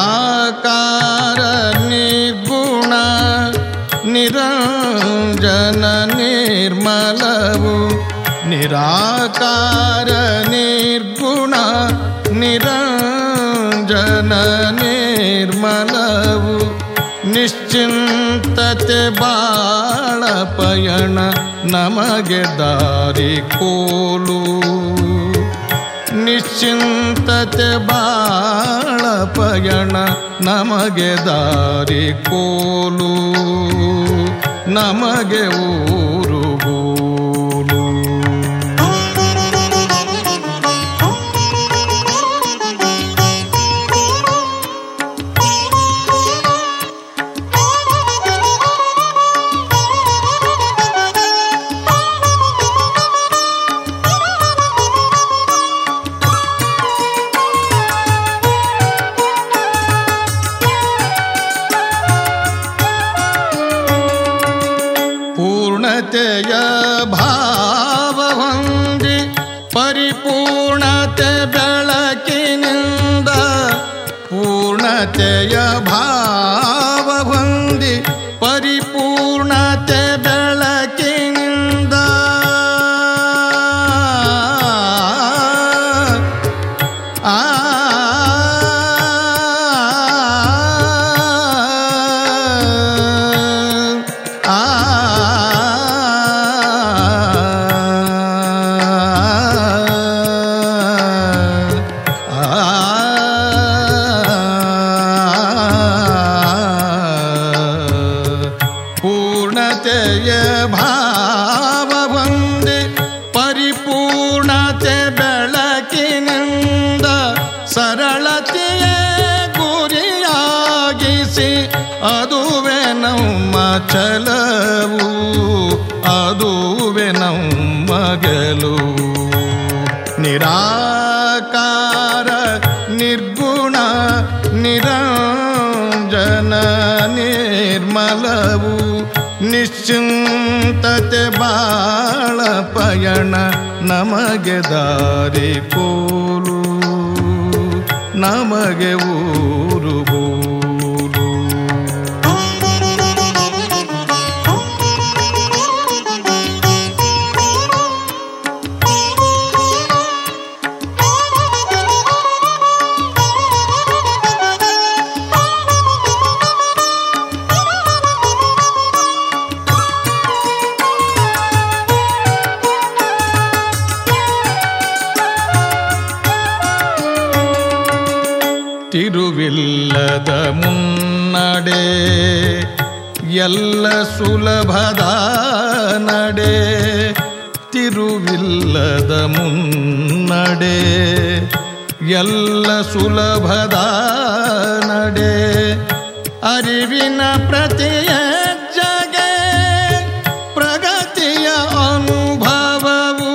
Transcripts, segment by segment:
ನಿರಾಕಾರ ನಿರ್ಗುಣ ನಿರಂಜನ ನಿರ್ಮಲವು ನಿರಾಕಾರ ನಿರ್ಗುಣ ನಿರಂಜನ ನಿರ್ಮಲವು ನಿಶ್ಚಿಂತತೆ ಬಾಳ ಪಯಣ ನಮಗೆ ದಾರಿ ಕೋಲು ನಿಶ್ಚಿಂತತೆ ಬಾಳ ಪಯಣ ನಮಗೆ ದಾರಿ ಕೋಲು ನಮಗೆ ಊರುಗೋಲು ಪೂರ್ಣತೆಯ ಭಾವ ಹೊಂದಿ ಪರಿಪೂರ್ಣತೆ ಬೆಳಕಿನಿಂದ ಪೂರ್ಣತೆಯ ಭಾವ ಹೊಂದಿ ಪರಿಪೂರ್ಣತೆ ಬೆಳಕಿನಿಂದ ಆ ಆ ಪೂರ್ಣತೆಯ ಭಾವ ಬಂದೆ ಪರಿಪೂರ್ಣತೆ ಬೆಳಕಿನಿಂದ ಸರಳತೆಯ ಗುರಿಯಾಗಿಸಿ ಅದುವೆ ನಮ್ಮ ಛಲವು ಅದುವೆ ನಮ್ಮ ಗೆಲುವು ನಿರಾಕಾರ ನಿರ್ಗುಣ ನಿರಂಜನ ನಿರ್ಮಲವು ನಿಶ್ಚಿಂತತೆ ಬಾಳ ಪಯಣ ನಮಗೆ ದಾರಿ ಕೋಲು ನಮಗೆ ಊರುಗೋಲು ತಿರುವಿಲ್ಲದ ಮುನ್ನಡೆ ಎಲ್ಲ ಸುಲಭದ ನಡೆ ತಿರುವಿಲ್ಲದ ಮುನ್ನಡೆ ಎಲ್ಲ ಸುಲಭದ ನಡೆ ಅರಿವಿನ ಪ್ರತಿಯ ಜಗೆ ಪ್ರಗತಿಯ ಅನುಭವವು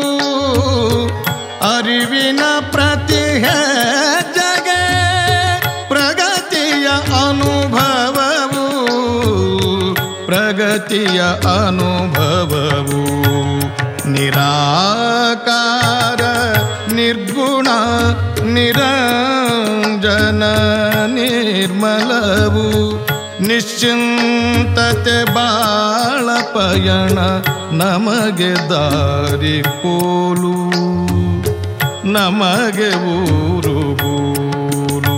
ಅರಿವಿನ ಪ್ರತಿ ಜಗೆ ಪ್ರಗತಿಯ ಅನುಭವವು ಪ್ರಗತಿಯ ಅನುಭವವು ನಿರಾಕಾರ ನಿರ್ಗುಣ ನಿರಂಜನ ನಿರ್ಮಲವು ನಿಶ್ಚಿಂತತೆ ಬಾಳ ಪಯಣ ನಮಗೆ ದಾರಿ ಕೋಲು ನಮಗೆ ಊರುಗೋಲು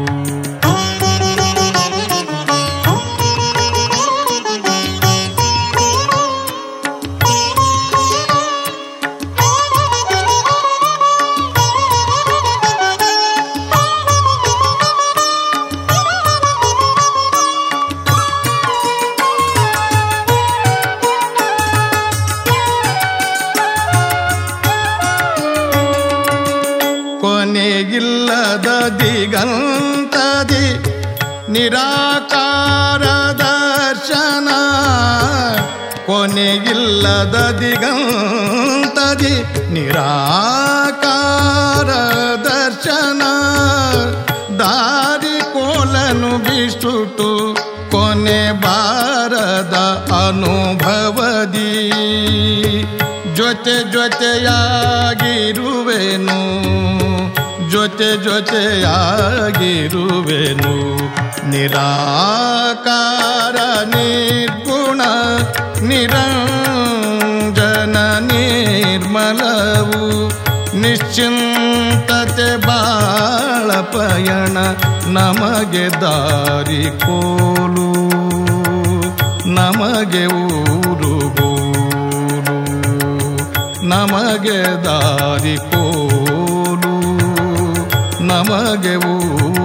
ಕೊನೆಯಿಲ್ಲದ ದಿಗಂತದಿ ನಿರಾಕಾರ ದರ್ಶನ ಕೊನೆಯಿಲ್ಲದ ದಿಗಂತದಿ ನಿರಾಕಾರ ದರ್ಶನ ದಾರಿ ಕೋಲನು ಬಿಸುಟು ಕೊನೆ ಬಾರದ ಅನುಭವದಿ ಜೊತೆ ಜೊತೆಯಾಗಿರುವೆನು ಜೊತೆ ಜೊತೆಯಾಗಿರುವೆನು ನಿರಾಕಾರ ನಿರ್ಗುಣ ನಿರಂಜನ ನಿರ್ಮಲವು ನಿಶ್ಚಿಂತತೆ ಬಾಳ ಪಯಣ ನಮಗೆ ದಾರಿ ಕೋಲು ನಮಗೆ ಊರುಗೋಲು ನಮಗೆ ದಾರಿ ಕೋಲು ನಮಗೆ ಊರು